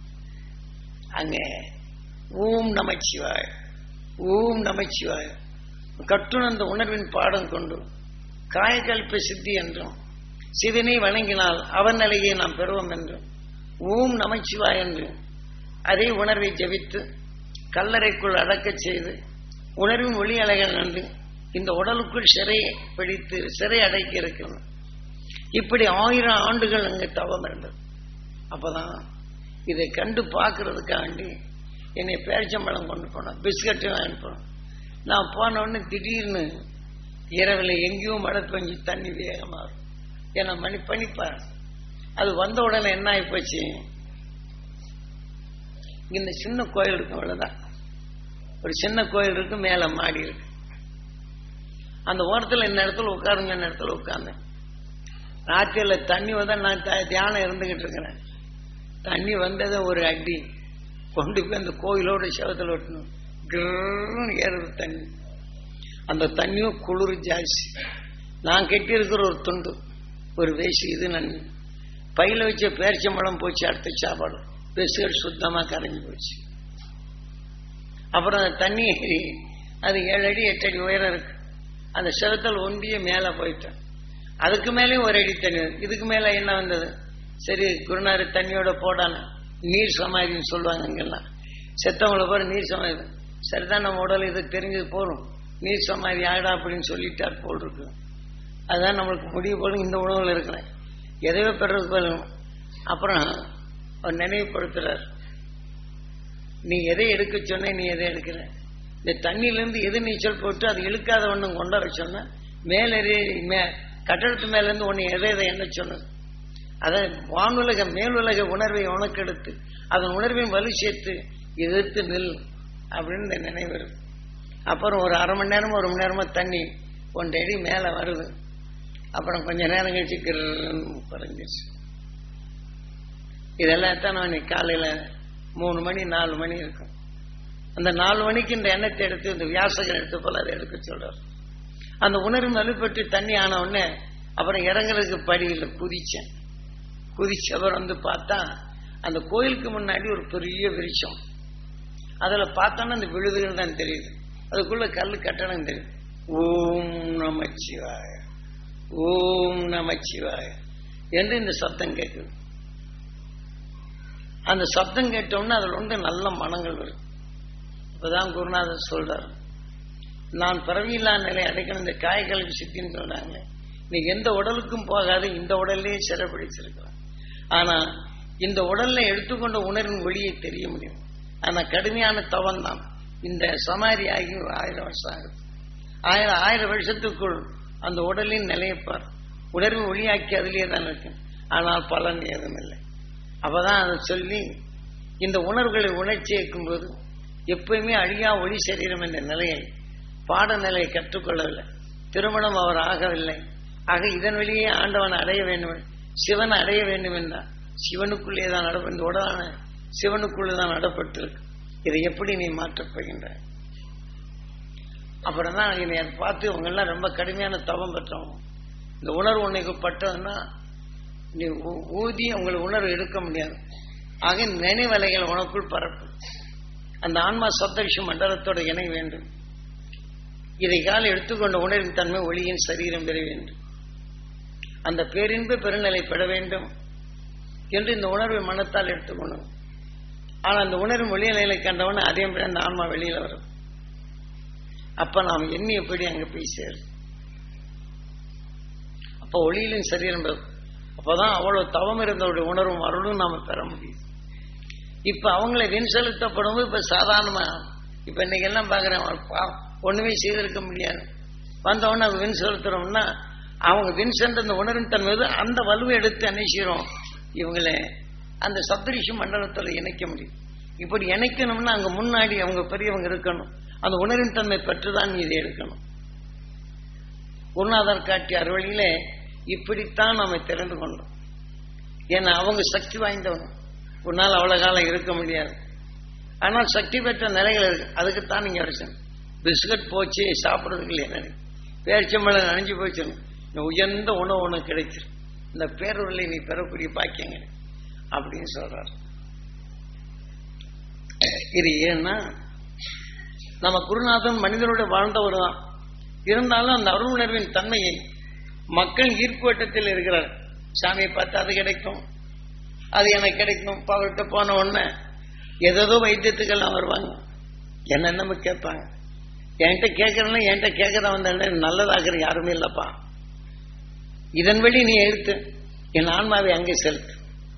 அங்கே ஓம் நமச்சிவாய் ஓம் நமச்சிவாய் கட்டுணர்ந்த உணர்வின் பாடம் கொண்டு காயகல்ப சித்தி என்றும் சிவனை வணங்கினால் அவன் நிலையை நாம் பெறுவோம் என்றும் ஓம் நமச்சிவாய் என்று அதே உணர்வை ஜபித்து கல்லறைக்குள் அடக்கச் செய்து உணர்வின் ஒளி அலைகள் நன்று இந்த உடலுக்குள் சிறை பிடித்து சிறை அடைக்க இருக்கிறது இப்படி ஆயிரம் ஆண்டுகள் அங்கு தவம் இருந்தது அப்பதான் இதை கண்டு பார்க்கறதுக்காண்டி என்னை பேரிச்சம்பழம் கொண்டு போனேன் பிஸ்கட்டும் வாங்கிட்டு போனேன் நான் போன உடனே திடீர்னு இரவில் எங்கேயோ மழை பெஞ்சு தண்ணி வேகமாக வரும் ஏன்னா மணி பனிப்பார் அது வந்த உடனே என்ன ஆகி போச்சு இந்த சின்ன கோயில் இருக்கும் அவ்வளவுதான் ஒரு சின்ன கோயில் இருக்கு மேல மாடி இருக்கு அந்த ஓரத்தில் இந்த இடத்துல உட்காருங்க இந்த இடத்துல உட்கார்ந்தேன் ராத்திரில தண்ணி வந்தா நான் த- தியானம் இருந்துகிட்டு இருக்கிறேன் தண்ணி வந்ததை ஒரு அடி கொண்டு போய் அந்த கோயிலோட செவத்தில் ஒட்டணும் கிருன்னு ஏறுது தண்ணி அந்த தண்ணியும் குளிர் ஜாஸ்தி நான் கட்டி இருக்கிற ஒரு துண்டு ஒரு வேசி இது நன்மை பையில வச்ச பேரிச்சம்பழம் போச்சு அடுத்த சாப்பாடு பெசுகள் சுத்தமா கரைஞ்சு போச்சு அப்புறம் அந்த தண்ணி ஏறி அது ஏழு அடி எட்டு அடி உயரம் இருக்கு அந்த செவத்தல் ஒண்டிய மேலே போயிட்டேன் அதுக்கு மேலேயும் ஒரு அடி தண்ணி வருது. இதுக்கு மேல என்ன வந்தது சரி குருநாறு தண்ணியோட போடான நீர் சமாதின்னு சொல்லுவாங்க இங்கெல்லாம் செத்தவங்கள பாரு நீர் சமாதி சரிதான் நம்ம உடல் இது தெரிஞ்சது போதும் நீர் சமாதி ஆடா அப்படின்னு சொல்லிட்டார் போல் இருக்கு அதுதான் நம்மளுக்கு முடிவு போலும் இந்த உணவுல இருக்கிறேன் எதையோ பெறது போலும் அப்புறம் அவர் நினைவுபடுத்துறார் நீ எதை எடுக்க சொன்ன நீ எதை எடுக்கிற இந்த தண்ணியிலேருந்து எது நீச்சல் போட்டு அது இழுக்காத ஒன்றும் கொண்டாட சொன்ன மேலேறி மே கட்டடத்து மேலேருந்து ஒன்று எதை எதை என்ன சொன்னது அதை வானுலக மேலுலக உணர்வை உனக்கு எடுத்து அதன் உணர்வையும் வலு சேர்த்து எதிர்த்து நில் அப்படின்னு இந்த நினைவு வருது அப்புறம் ஒரு அரை மணி நேரமோ ஒரு மணி நேரமோ தண்ணி ஒன்றரை அடி மேலே வருது அப்புறம் கொஞ்ச நேரம் கழிச்சு கிருன்னு குறைஞ்சிருச்சு இதெல்லாம் தான் நான் காலையில் மூணு மணி நாலு மணி இருக்கும் அந்த நாலு மணிக்கு இந்த எண்ணத்தை எடுத்து இந்த வியாசகர் எடுத்து போல அதை எடுக்க சொல்றார் அந்த உணர்வு வலுப்பட்டு தண்ணி ஆன உடனே அப்புறம் இறங்குறதுக்கு படியில் குதிச்சேன் குதிச்ச அப்புறம் வந்து பார்த்தா அந்த கோயிலுக்கு முன்னாடி ஒரு பெரிய விருட்சம் அதுல பார்த்தோன்னா அந்த விழுதுகள் தான் தெரியுது அதுக்குள்ள கல் கட்டணம் தெரியுது ஓம் நமச்சிவாய ஓம் நமச்சிவாய என்று இந்த சப்தம் கேட்குது அந்த சப்தம் கேட்டோம்னா அதுல வந்து நல்ல மனங்கள் வரும் இப்பதான் குருநாதர் சொல்றாரு நான் பிறவியில்லா நிலை அடைக்கணும் இந்த காய்களுக்கு சித்தின்னு சொல்றாங்களே நீ எந்த உடலுக்கும் போகாது இந்த உடல்லையே சிறப்பிடிச்சிருக்கலாம் ஆனா இந்த உடல்ல எடுத்துக்கொண்ட உணர்வின் ஒளியை தெரிய முடியும் ஆனா கடுமையான தவம் தான் இந்த சமாதி ஆகி ஒரு ஆயிரம் வருஷம் ஆகுது ஆயிரம் ஆயிரம் வருஷத்துக்குள் அந்த உடலின் நிலையப்பார் உணர்வின் ஒளியாக்கி அதிலேயே தான் இருக்கு ஆனால் பலன் ஏதும் இல்லை அப்பதான் அதை சொல்லி இந்த உணர்வுகளை உணர்ச்சி போது எப்பயுமே அழியா ஒளி சரீரம் என்ற நிலையை பாடநிலையை கற்றுக்கொள்ளவில்லை திருமணம் அவர் ஆகவில்லை ஆக இதன் வழியே ஆண்டவன் அடைய வேண்டும் சிவன் அடைய வேண்டும் என்றார் சிவனுக்குள்ளே தான் நட இந்த உடலான சிவனுக்குள்ளே தான் நடப்பட்டிருக்கு இதை எப்படி நீ மாற்றப் போகின்றாய் அப்புறம் தான் என்னை பார்த்து இவங்க எல்லாம் ரொம்ப கடுமையான தவம் பெற்றவங்க இந்த உணர்வு உன்னைக்கு பட்டதுன்னா நீ ஊ- ஊதி உங்களை உணர்வு எடுக்க முடியாது ஆக நினைவலைகள் உனக்குள் பரப்பு அந்த ஆன்மா சப்தரிஷி மண்டலத்தோட இணை வேண்டும் இதை கால எடுத்துக்கொண்ட உணர்வின் தன்மை ஒளியின் சரீரம் பெற வேண்டும் அந்த பேரின்ப பெருநிலை பெற வேண்டும் என்று இந்த உணர்வை மனத்தால் எடுத்துக்கொண்டோம் ஆனால் அந்த உணர்வின் ஒளி நிலையில கண்டவன அதே மாதிரி அந்த ஆன்மா வெளியில வரும் அப்ப நாம் எண்ணி எப்படி அங்க போய் சேரும் அப்ப ஒளியிலும் சரீரம் பெறும் அப்பதான் அவ்வளவு தவம் இருந்தவருடைய உணர்வும் அருளும் நாம பெற முடியும் இப்ப அவங்களை வின் செலுத்தப்படும் இப்ப சாதாரணமா இப்ப இன்னைக்கு எல்லாம் பாக்குறேன் அவர் பா- ஒண்ணுமே செய்திருக்க முடியாது வந்தவொடனே அவங்க வின் செலுத்துறோம்னா அவங்க வின் சென்ற அந்த உணர்வின் தன்மை வந்து அந்த வலுவை எடுத்து என்ன செய்றோம் இவங்களை அந்த சப்தரிஷி மண்டலத்துல இணைக்க முடியும் இப்படி இணைக்கணும்னா அங்க முன்னாடி அவங்க பெரியவங்க இருக்கணும் அந்த உணர்வின் தன்மை பெற்றுதான் நீ இதை எடுக்கணும் குருநாதர் காட்டிய அறுவழியிலே இப்படித்தான் நாம தெரிந்து கொண்டோம் ஏன்னா அவங்க சக்தி வாய்ந்தவங்க உன்னால் அவ்வளவு காலம் இருக்க முடியாது ஆனால் சக்தி பெற்ற நிலைகள் இருக்கு அதுக்குத்தான் நீங்க அடிச்சேன் பிஸ்கட் போச்சு சாப்பிடுறதுக்கு இல்லையா பேரிச்சம்பழம் நனைஞ்சு போச்சு இந்த உயர்ந்த உணவு உனக்கு கிடைச்சிரு இந்த பேரூரில் நீ பெறக்கூடிய பாக்கியங்க அப்படின்னு சொல்றாரு இது ஏன்னா நம்ம குருநாதன் மனிதனோட வாழ்ந்தவர் தான் இருந்தாலும் அந்த அருள் உணர்வின் தன்மையை மக்கள் ஈர்ப்பு வட்டத்தில் இருக்கிறார் சாமியை பார்த்து அது கிடைக்கும் அது எனக்கு கிடைக்கும் இப்ப அவர்கிட்ட போன உடனே ஏதேதோ வைத்தியத்துக்கெல்லாம் வருவாங்க என்னென்னமோ கேட்பாங்க என்கிட்ட கேட்கறதுல என்கிட்ட கேட்கறத வந்த நல்லதாகிற யாருமே இல்லப்பா இதன் வழி நீ எடுத்து என் ஆன்மாவை அங்கே செலுத்து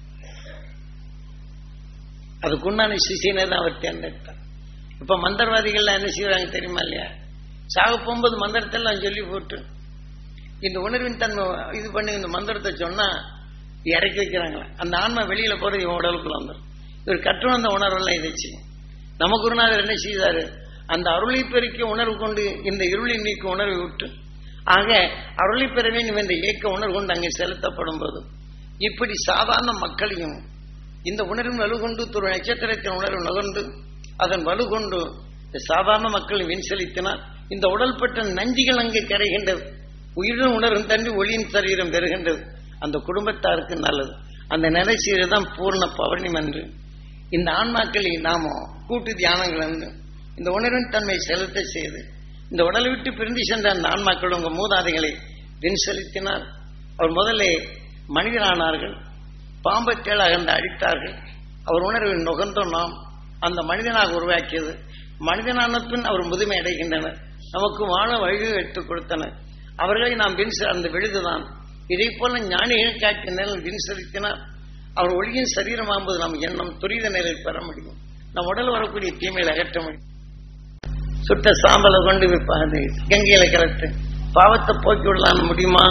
அதுக்குண்டான சிசியனை தான் அவர் தேர்ந்தெடுத்தார் இப்ப மந்திரவாதிகள்லாம் என்ன செய்வாங்க தெரியுமா இல்லையா சாக போகும்போது மந்திரத்தெல்லாம் சொல்லி போட்டு இந்த உணர்வின் தன்மை இது பண்ணி இந்த மந்திரத்தை சொன்னா இறக்கி வைக்கிறாங்களே அந்த ஆன்மா வெளியில போறது இவன் உடலுக்குள்ள வந்துடும் இவர் கற்று வந்த உணர்வெல்லாம் இதை செய்யும் நம்ம குருநாதர் என்ன செய்தாரு அந்த அருளை பெருக்கிய உணர்வு கொண்டு இந்த இருளை நீக்க உணர்வை விட்டு ஆக அருளை பெற வேண்டும் என்ற இயக்க உணர்வு கொண்டு அங்கே செலுத்தப்படும் போது இப்படி சாதாரண மக்களையும் இந்த உணர்வின் வலு கொண்டு துரு நட்சத்திரத்தின் உணர்வு நுகர்ந்து அதன் வலு கொண்டு இந்த சாதாரண மக்கள் வின் செலுத்தினால் இந்த உடல்பட்ட நஞ்சுகள் அங்கே கரைகின்றது உயிரின் உணர்வும் தண்டி ஒளியின் சரீரம் பெறுகின்றது அந்த குடும்பத்தாருக்கு நல்லது அந்த நிலை செய்வதுதான் பூர்ண பௌர்ணமி என்று இந்த ஆன்மாக்களை நாம கூட்டு தியானங்கள் என்று இந்த உணர்வின் தன்மை செலுத்த செய்து இந்த உடலை விட்டு பிரிந்து சென்ற அந்த ஆன்மாக்கள் உங்க மூதாதைகளை வின் செலுத்தினால் அவர் முதல்ல மனிதனானார்கள் பாம்பை தேளாக அடித்தார்கள் அவர் உணர்வில் நுகர்ந்தோம் நாம் அந்த மனிதனாக உருவாக்கியது மனிதனான பின் அவர் முதுமை அடைகின்றனர் நமக்கு வாழ வழி எடுத்துக் கொடுத்தனர் அவர்களை நாம் வின் செ- அந்த விழுதுதான் இதை போல ஞானிகள் காட்டிய நிலையில் வின் செலுத்தினால் அவர் ஒளியின் சரீரமாகும்போது நாம் எண்ணம் துரித நிலையில் பெற முடியும் நம் உடல் வரக்கூடிய தீமையை அகற்ற முடியும் சுட்ட சாம்பலை கொண்டு விப்ப- அது கங்கையில கலத்து பாவத்தை போக்கி விடலாம் முடியுமா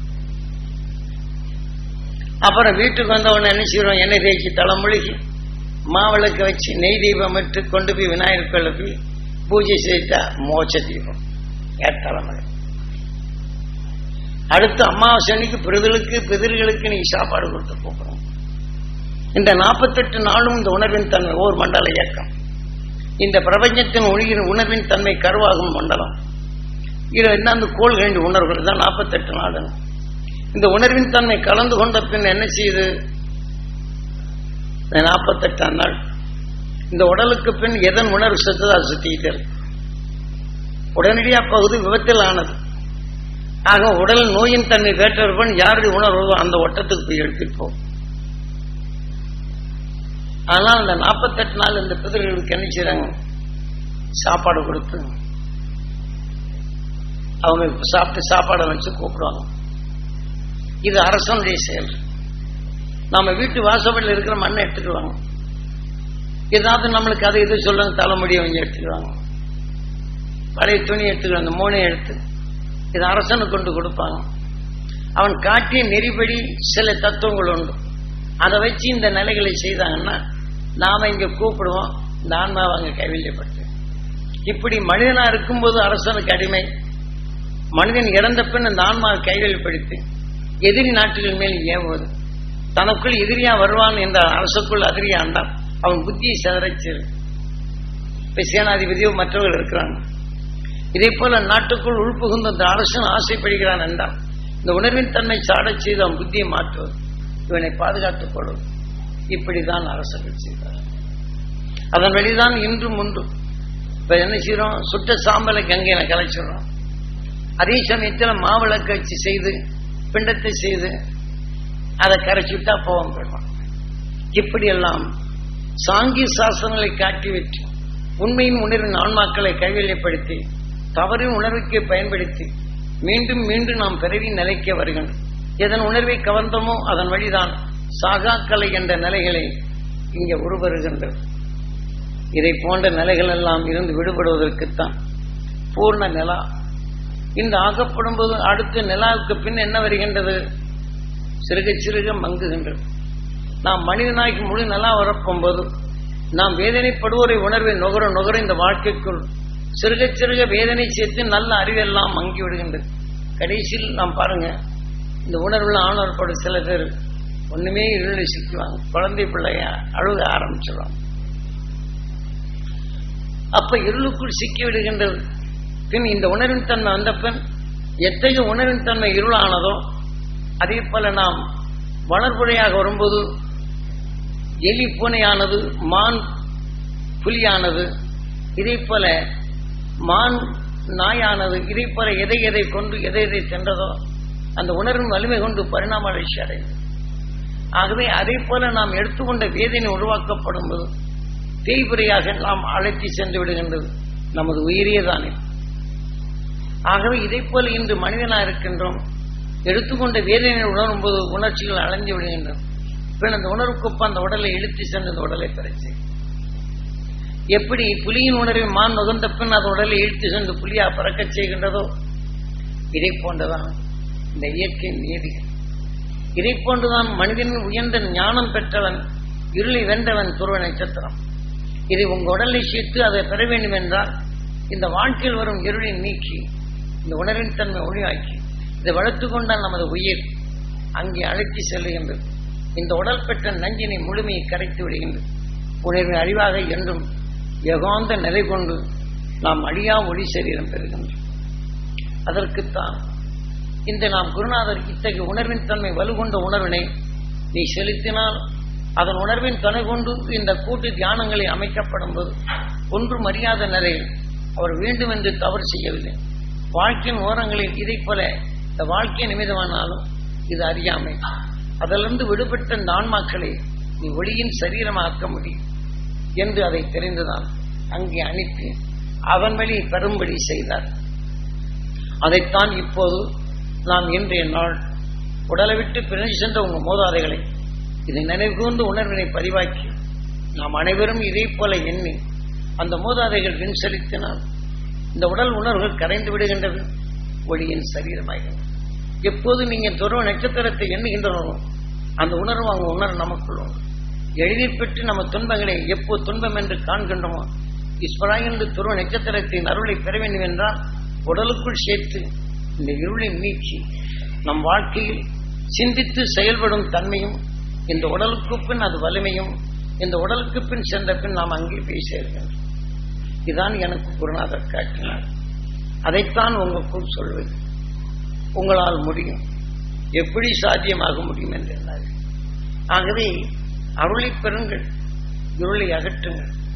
அப்புறம் வீட்டுக்கு வந்தவன என்ன செய்வோம் எண்ணெய் தேய்ச்சி தலைமுழுகி மாவிளக்கு வச்சு நெய் தீபம் இட்டு கொண்டு போய் விநாயகர் கிளப்பி பூஜை செய்தா மோட்ச தீபம் ஏத்தலைமுறை அடுத்து அமாவாசை அன்னைக்கு பிரிதலுக்கு பிதிர்களுக்கு நீ சாப்பாடு கொடுத்து போகிறோம் இந்த நாற்பத்தெட்டு நாளும் இந்த உணர்வின் தன்மை ஓர் மண்டல இயக்கம் இந்த பிரபஞ்சத்தின் ஒளியின் உணர்வின் தன்மை கருவாகும் மண்டலம் இது என்ன அந்த கோள்களின் உணர்வுகள் தான் நாற்பத்தெட்டு நாடு இந்த உணர்வின் தன்மை கலந்து கொண்ட பின் என்ன செய்யுது இந்த நாற்பத்தெட்டாம் நாள் இந்த உடலுக்கு பின் எதன் உணர்வு சத்து அது சுத்திக்கிட்டே இருக்கு உடனடியா பகுதி விபத்தில் ஆனது ஆக உடல் நோயின் தன்மை வேற்றவர்கள் யாருடைய உணர்வோ அந்த ஒட்டத்துக்கு போய் எடுத்துட்டு போகும் ஆனால் அந்த நாற்பத்தெட்டு நாள் இந்த பிதர்களுக்கு என்ன செய்றாங்க சாப்பாடு கொடுத்து அவங்க சாப்பிட்டு சாப்பாடை வச்சு கூப்பிடுவாங்க இது அரசனுடைய செயல் நம்ம வீட்டு வாசப்படியில் இருக்கிற மண்ணை எடுத்துக்குவாங்க ஏதாவது நம்மளுக்கு அதை இது சொல்லுங்க தலைமுடி அவங்க எடுத்துக்குவாங்க பழைய துணி எடுத்துக்குவாங்க மூணை எடுத்து இது அரசனுக்கு கொண்டு கொடுப்பாங்க அவன் காட்டிய நெறிபடி சில தத்துவங்கள் உண்டு அதை வச்சு இந்த நிலைகளை செய்தாங்கன்னா நாம இங்க கூப்பிடுவோம் இந்த ஆன்மாவை அங்க கைவில்யப்பட்டு இப்படி மனிதனா இருக்கும்போது அரசனுக்கு அடிமை மனிதன் இறந்த பின் இந்த ஆன்மாவை கைவெளிப்படுத்தி எதிரி நாட்டுகள் மேல் ஏவுவது தனக்குள் எதிரியா வருவான் என்ற அரசுக்குள் அதிரியாண்டான் அவன் புத்தியை சிதறச்சிரு இப்ப சேனாதிபதியோ மற்றவர்கள் இருக்கிறாங்க இதே போல நாட்டுக்குள் உள்புகுந்த இந்த அரசன் ஆசைப்படுகிறான் என்றால் இந்த உணர்வின் தன்மை சாடச் செய்து அவன் புத்தியை மாற்றுவது இவனை பாதுகாத்துக் கொள்வது இப்படிதான் அரசர்கள் செய்தார் அதன் வழிதான் இன்றும் உண்டு இப்ப என்ன செய்யறோம் சுட்ட சாம்பலை கங்கையில கலைச்சிடுறோம் அதே சமயத்தில் மாவிளக்கு வச்சு செய்து பிண்டத்தை செய்து அதை கரைச்சி விட்டா போவோம் போயிடுவான் இப்படியெல்லாம் சாங்கி சாசனங்களை காட்டி விட்டு உண்மையின் உணர்வின் ஆன்மாக்களை கைவெளிப்படுத்தி தவறின் உணர்வுக்கு பயன்படுத்தி மீண்டும் மீண்டும் நாம் பிறவி நிலைக்க வருகின்றோம் எதன் உணர்வை கவர்ந்தோமோ அதன் வழிதான் சாகாக்கலை என்ற நிலைகளை இங்கே உருவருகின்றது இதை போன்ற நிலைகள் எல்லாம் இருந்து விடுபடுவதற்குத்தான் பூர்ண நிலா இந்த ஆகப்படும் போது அடுத்த நிலாவுக்கு பின் என்ன வருகின்றது சிறுக சிறுக மங்குகின்றது நாம் மனிதனாகி முழு நிலா வரப்போகும்போது நாம் வேதனைப்படுவோரை உணர்வை நுகர நுகர இந்த வாழ்க்கைக்குள் சிறுக சிறுக வேதனை சேர்த்து நல்ல அறிவெல்லாம் மங்கி விடுகின்றது கடைசியில் நாம் பாருங்க இந்த உணர்வுல ஆணவப்பட சில பேர் ஒண்ணுமே இருளில் சிக்குவாங்க குழந்தை பிள்ளைய அழுக ஆரம்பிச்சிடுவாங்க அப்ப இருளுக்குள் சிக்கி விடுகின்றது பின் இந்த உணர்வின் தன்மை வந்த பின் எத்தகைய உணர்வின் தன்மை இருளானதோ அதே போல நாம் வளர்புழையாக வரும்போது எலி பூனையானது மான் புலியானது இதே போல மான் நாயானது இதை போல எதை எதை கொண்டு எதை எதை சென்றதோ அந்த உணர்வின் வலிமை கொண்டு பரிணாம வளர்ச்சி அடையும் ஆகவே அதே போல நாம் எடுத்துக்கொண்ட வேதனை உருவாக்கப்படும் போது தேய்புறையாக நாம் அழைத்து சென்று விடுகின்றது நமது உயிரியே தானே ஆகவே இதை போல இன்று மனிதனா இருக்கின்றோம் எடுத்துக்கொண்ட வேதனை உணரும் போது உணர்ச்சிகள் அலைஞ்சு விடுகின்றன பின் அந்த உணர்வுக்கொப்ப அந்த உடலை இழுத்து சென்று அந்த உடலை பெறச்சு எப்படி புலியின் உணர்வை மான் நுகர்ந்த பின் அந்த உடலை இழுத்து சென்று புலியா பறக்கச் செய்கின்றதோ இதை போன்றதான் இந்த இயற்கை நீதிகள் இதை போன்றுதான் மனிதனின் உயர்ந்த ஞானம் பெற்றவன் இருளை வென்றவன் துருவ நட்சத்திரம் இதை உங்க உடலை சேர்த்து அதை பெற வேண்டும் என்றால் இந்த வாழ்க்கையில் வரும் இருளை நீக்கி இந்த உணர்வின் தன்மை ஒளியாக்கி இதை வளர்த்து கொண்டால் நமது உயிர் அங்கே அழைத்து செல்லுகின்றது இந்த உடல் பெற்ற நஞ்சினை முழுமையை கரைத்து விடுகின்றது உணர்வின் அழிவாக என்றும் யகாந்த நிலை கொண்டு நாம் அழியா ஒளி சரீரம் பெறுகின்றோம் அதற்குத்தான் இந்த நாம் குருநாதர் இத்தகைய உணர்வின் தன்மை வலுகொண்ட உணர்வினை நீ செலுத்தினால் அதன் உணர்வின் துணை கொண்டு இந்த கூட்டு தியானங்களை அமைக்கப்படும் போது ஒன்றும் அறியாத நிலையில் அவர் வேண்டும் என்று தவறு செய்யவில்லை வாழ்க்கையின் ஓரங்களில் இதை போல இந்த வாழ்க்கை நிமிதமானாலும் இது அறியாமை அதிலிருந்து விடுபட்ட இந்த ஆன்மாக்களை நீ ஒளியின் சரீரமாக்க முடியும் என்று அதை தெரிந்துதான் அங்கே அனுப்பி அவன் வழி பெறும்படி செய்தார் அதைத்தான் இப்போது நாம் இன்றைய நாள் உடலை விட்டு பிரிஞ்சு சென்ற உங்கள் மோதாதைகளை இதை நினைவுகூர்ந்து உணர்வினை பதிவாக்கி நாம் அனைவரும் இதே போல எண்ணி அந்த மூதாதைகள் வின் செலுத்தினால் இந்த உடல் உணர்வுகள் கரைந்து விடுகின்றது ஒளியின் சரீரமாகிறது எப்போது நீங்க துருவ நட்சத்திரத்தை எண்ணுகின்றனோ அந்த உணர்வு அவங்க உணர்வு நமக்குள் உண்டு எளிதில் பெற்று நம்ம துன்பங்களை எப்போ துன்பம் என்று காண்கின்றோமோ ஈஸ்வரா என்று துருவ நட்சத்திரத்தின் அருளை பெற வேண்டும் என்றால் உடலுக்குள் சேர்த்து இந்த இருளை நீக்கி நம் வாழ்க்கையில் சிந்தித்து செயல்படும் தன்மையும் இந்த உடலுக்கு பின் அது வலிமையும் இந்த உடலுக்கு பின் சென்ற பின் நாம் அங்கே போய் சேர்கின்றோம் இதான் எனக்கு குருநாதர் காட்டினார் அதைத்தான் உங்களுக்குள் சொல்வது உங்களால் முடியும் எப்படி சாத்தியமாக முடியும் என்று எண்ணாது ஆகவே அருளை பெறுங்கள் இருளை அகற்றுங்கள்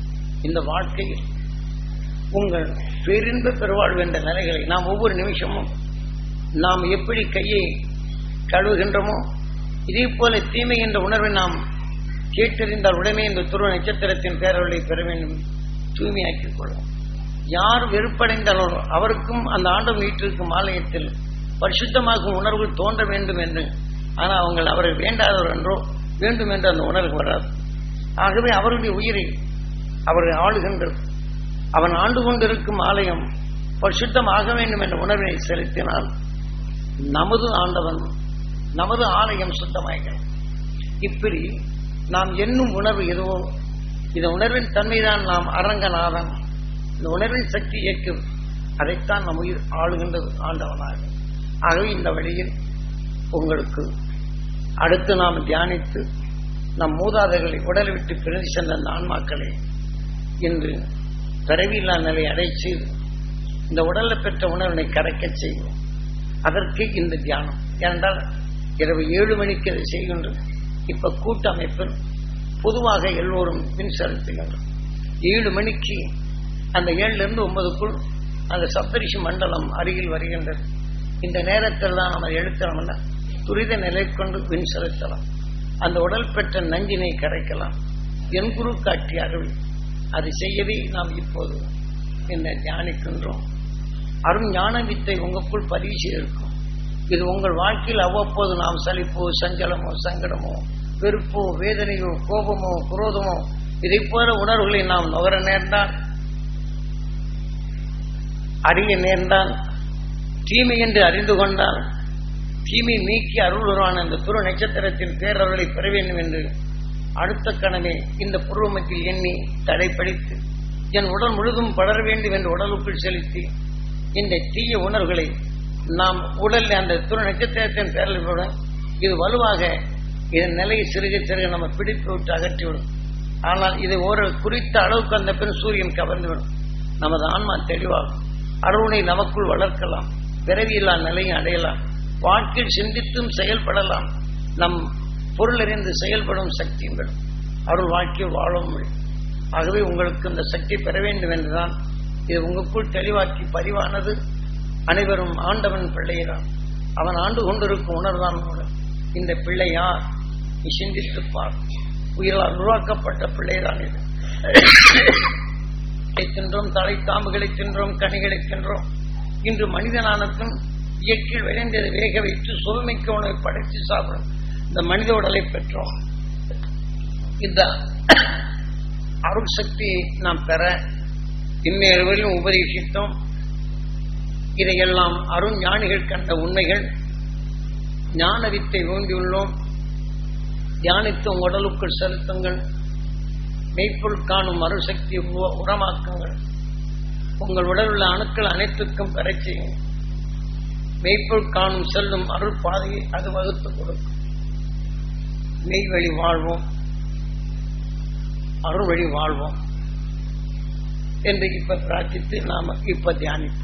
இந்த வாழ்க்கையில் உங்கள் பேரின்ப பெருவாழ்வு என்ற நிலைகளை நாம் ஒவ்வொரு நிமிஷமும் நாம் எப்படி கையை கழுவுகின்றோமோ இதே போல தீமை என்ற உணர்வை நாம் கேட்டறிந்தால் உடனே இந்த துருவ நட்சத்திரத்தின் பேரவர்களை பெற வேண்டும் தூய்மையாக்கிக் கொள்ளும் யார் வெறுப்படைந்தாலோ அவருக்கும் அந்த ஆண்டம் வீட்டிற்கும் ஆலயத்தில் பரிசுத்தமாகும் உணர்வுகள் தோன்ற வேண்டும் என்று ஆனால் அவங்க அவரை வேண்டாதவர் என்றோ வேண்டும் என்று அந்த உணர்வு வராது ஆகவே அவருடைய உயிரை அவரை ஆளுகின்றது அவன் ஆண்டு கொண்டிருக்கும் ஆலயம் பரிசுத்தமாக வேண்டும் என்ற உணர்வினை செலுத்தினால் நமது ஆண்டவன் நமது ஆலயம் சுத்தமாகிறது இப்படி நாம் என்னும் உணர்வு எதுவோ இந்த உணர்வின் தன்மைதான் நாம் அரங்கநாதன் இந்த உணர்வின் சக்தி இயக்கும் அதைத்தான் நம் உயிர் ஆளுகின்றது ஆண்டவனாக ஆகவே இந்த வழியில் உங்களுக்கு அடுத்து நாம் தியானித்து நம் மூதாதைகளை உடலை விட்டு பிரிந்து சென்ற அந்த ஆன்மாக்களை இன்று பிறவியில்லா நிலை அடைச்சு இந்த உடலை பெற்ற உணர்வினை கரைக்கச் செய்வோம் அதற்கு இந்த தியானம் ஏனென்றால் இரவு ஏழு மணிக்கு அதை செய்கின்றோம் இப்ப கூட்டமைப்பில் பொதுவாக எல்லோரும் மின் செலுத்துகின்றோம் ஏழு மணிக்கு அந்த ஏழுல இருந்து ஒன்பதுக்குள் அந்த சப்தரிஷி மண்டலம் அருகில் வருகின்றது இந்த நேரத்தில் தான் நம்ம எழுத்தணும்னா துரித நிலை கொண்டு வின் செலுத்தலாம் அந்த உடல் பெற்ற நஞ்சினை கரைக்கலாம் என் குரு காட்டியாகவே அது செய்யவே நாம் இப்போது என்ன தியானிக்கின்றோம் அரும் ஞான வித்தை உங்களுக்குள் பதிவு செய்திருக்கும் இது உங்கள் வாழ்க்கையில் அவ்வப்போது நாம் சலிப்போ சஞ்சலமோ சங்கடமோ வெறுப்போ வேதனையோ கோபமோ குரோதமோ இதை போல உணர்வுகளை நாம் நுகர நேர்ந்தால் அறிய நேர்ந்தால் தீமை என்று அறிந்து கொண்டால் தீமை நீக்கி அருளுறான் அந்த துரு நட்சத்திரத்தின் பேரருளை பெற வேண்டும் என்று அடுத்த கணமே இந்த புருவமத்தில் எண்ணி தடைப்படுத்தி என் உடல் முழுதும் படர வேண்டும் என்று உடலுக்குள் செலுத்தி இந்த தீய உணர்வுகளை நாம் உடலில் அந்த துரு நட்சத்திரத்தின் பேரலுடன் இது வலுவாக இதன் நிலையை சிறுக சிறுக நம்ம பிடித்து விட்டு அகற்றிவிடும் ஆனால் இது ஒரு குறித்த அளவுக்கு அந்த பெண் சூரியன் கவர்ந்துவிடும் நமது ஆன்மா தெளிவாகும் அருணை நமக்குள் வளர்க்கலாம் பிறவியில்லா நிலையை அடையலாம் வாழ்க்கையில் சிந்தித்தும் செயல்படலாம் நம் பொருளறிந்து செயல்படும் சக்தியும் பெறும் அருள் வாழ்க்கையில் வாழவும் முடியும் ஆகவே உங்களுக்கு இந்த சக்தி பெற வேண்டும் என்றுதான் இது உங்களுக்குள் தெளிவாக்கி பதிவானது அனைவரும் ஆண்டவன் பிள்ளைதான் அவன் ஆண்டு கொண்டிருக்கும் உணர்தான் உணர் இந்த பிள்ளை யார் நீ சிந்தித்துப் பார் உயிரால் உருவாக்கப்பட்ட பிள்ளைதான் இது தின்றோம் தலை தாம்புகளை தின்றோம் கனிகளை தின்றோம் இன்று மனிதனானதும் இயற்கையில் விளைந்ததை வேக வைத்து சுவைமிக்க உணவை படைத்து சாப்பிடும் இந்த மனித உடலை பெற்றோம் இந்த அருள் சக்தியை நாம் பெற இந்நேரவரையும் உபதேசித்தோம் இதையெல்லாம் அருண் ஞானிகள் கண்ட உண்மைகள் ஞான வித்தை ஊண்டியுள்ளோம் தியானித்து உங்கள் உடலுக்குள் செலுத்துங்கள் மெய்ப்பொருள் காணும் அருசக்தி உரமாக்குங்கள் உங்கள் உடல் உள்ள அணுக்கள் அனைத்துக்கும் பெறச் செய்யும் மெய்ப்பொருள் காணும் செல்லும் அருள் பாதையை அது வகுத்து கொடுக்கும் மெய் வழி வாழ்வோம் அருள் வழி வாழ்வோம் என்று இப்ப பிரார்த்தித்து நாம இப்ப தியானிப்போம்